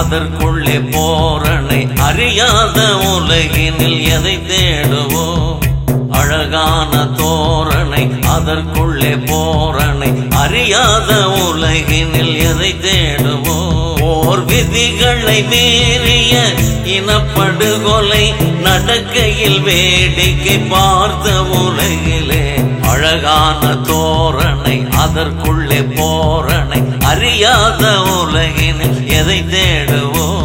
அதற்குள்ளே போரணை அறியாத உலகினில் எதை தேடுவோம் அழகான தோரணை அதற்குள்ளே போரணை அறியாத உலகினில் எதை தேடுவோம் ஓர் விதிகளை மீறிய இனப்படுகொலை நடக்கையில் வேடிக்கை பார்த்த உலகிலே அழகான தோரணை அதற்குள்ளே போரணை அறியாத உலகினில் எதை தேடுவோம்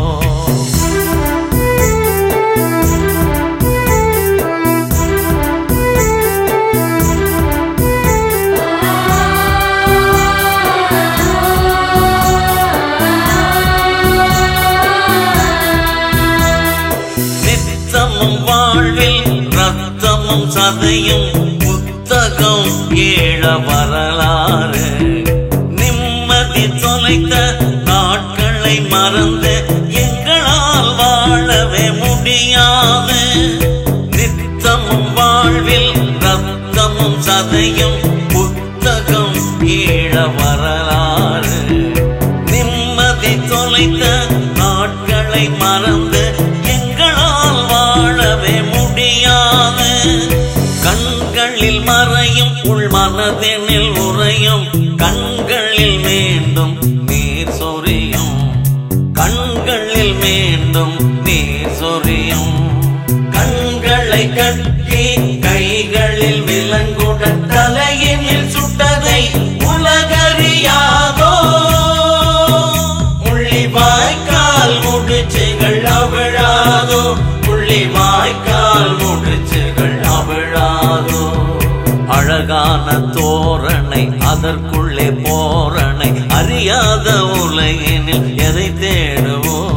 நித்தமும் வாழ்வில் ரத்தமும் சதையும் புத்தகம் ஏழ வரலாறு நிம்மதி தொலைத்த நாட்களை மறந்து எங்களால் வாழவே முடியாது நித்தமும் வாழ்வில் ரத்தமும் சதையும் புத்தகம் ஏழ வரலாறு நிம்மதி தொலைத்த நாட்களை மறந்து எங்களால் வாழவே முடியாது கண்களில் மறையும் உள் மனதினில் உறையும் கண்களில் மீண்டும் நீர் சொரியும் கண்களில் மீண்டும் நீர் சொரியும் கண்களை கட்டி கைகளில் விலங்குடன் தலையினில் சுட்டதை உலகறியாதோ முள்ளி வாய்க்கால் முடிச்சுகள் அவிழாதோ முள்ளி வாய்க்கால் முடிச்சுகள் அவிழாதோ அழகான தோரணை அதற்குள்ளே போரணை அறியாத உலகினில் எதை தேடுவோம்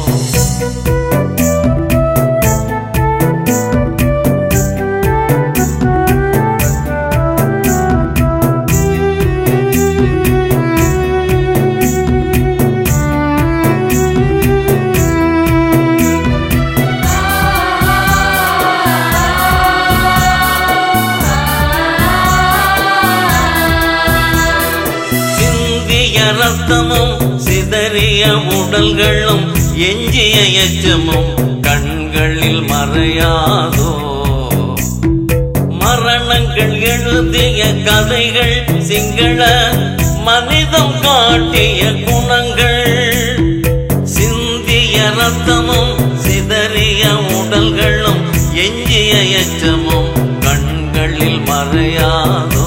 சிந்திய ரத்தமும் சிதறிய உடல்களும் எஞ்சிய எச்சமும் கண்களில் மறையாதோ மரணங்கள் எழுதிய கதைகள் சிங்கள மனிதம் காட்டிய குணங்கள் சிந்திய ரத்தமும் சிதறிய உடல்களும் எஞ்சிய எச்சமும் கண்களில் மறையாதோ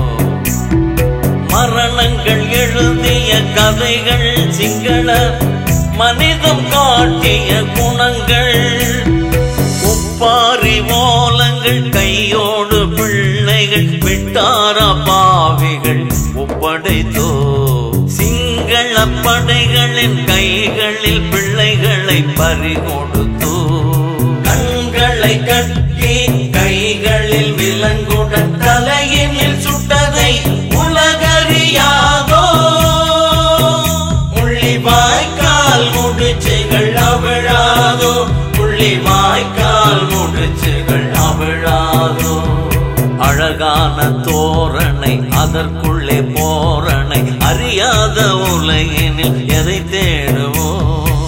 மரணங்கள் எழுதிய கதைகள் சிங்கள மனிதம் காட்டிய குணங்கள் உப்பாரி ஓலங்கள் கையோடு பிள்ளைகள் விட்டார பாவிகள் ஒப்படைத்தோ சிங்கள படைகளின் கைகளில் பிள்ளைகளை பறிகொடுத்தோ கண்களை கட்டி கைகளில் விலங்குடன் தலையினில் சுட்டதை உலகறியாதோ முள்ளி வாய்க்கால் முடிச்சுகள் அவிழாதோ முள்ளி வாய்க்கால் முடிச்சுகள் அவிழாதோ அழகான தோரணை அதற்குள்ளே போரணை அறியாத உலகினில் எதை தேடுவோம்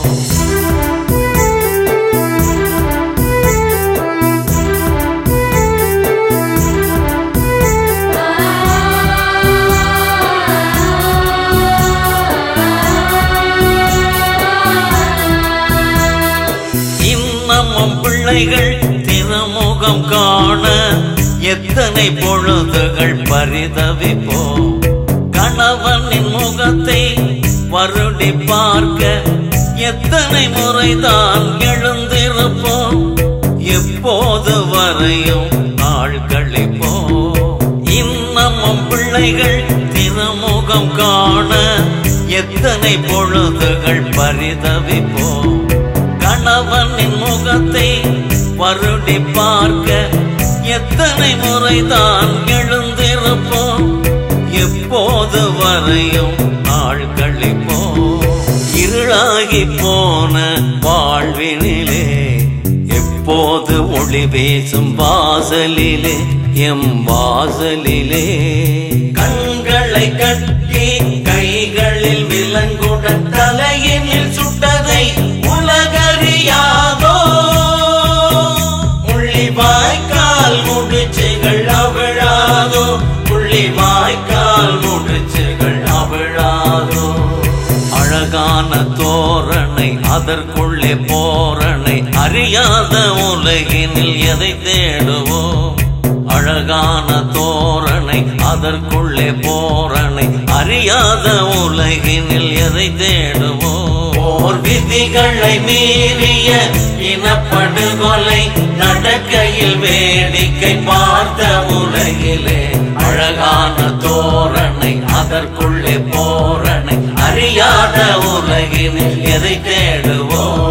இன்னமும் பிள்ளைகள் திருமுகம் காண எத்தனை பொழுதுகள் பரிதவிப்போம் கணவனின் முகத்தை வருடி பார்க்க எத்தனை முறைதான் எழுந்திருப்போம் எப்போது வரையும் நாள் கழிப்போம் இன்னமும் பிள்ளைகள் திருமுகம் காண எத்தனை பொழுதுகள் பரிதவிப்போம் கணவனின் முகத்தை வருடி பார்க்க எத்தனை முறைதான் எழுந்திருப்போம் எப்போது வரையும் நாள் கழிப்போம் இருளாகி போன வாழ்வினிலே எப்போது ஒளி வீசும் வாசலிலே எம் வாசலிலே கண்களை கட்டி கைகளில் விலங்குடன் தலையினில் சுட்டதை வழி வாய்க்கால் முடிச்சுகள் அவிழாதோ அழகான தோரணை அதற்குள்ளே போரணை அறியாத உலகினில் எதை தேடுவோம் அழகான தோரணை அதற்குள்ளே போரணை அறியாத உலகினில் எதை தேடுவோம் போர் விதிகளை மீறிய இனப்படுகொலை நடக்கையில் வேடிக்கை பார்த்த உலகிலே அழகான தோரணை அதற்குள்ளே போரணை அறியாத உலகினில் எதை தேடுவோம்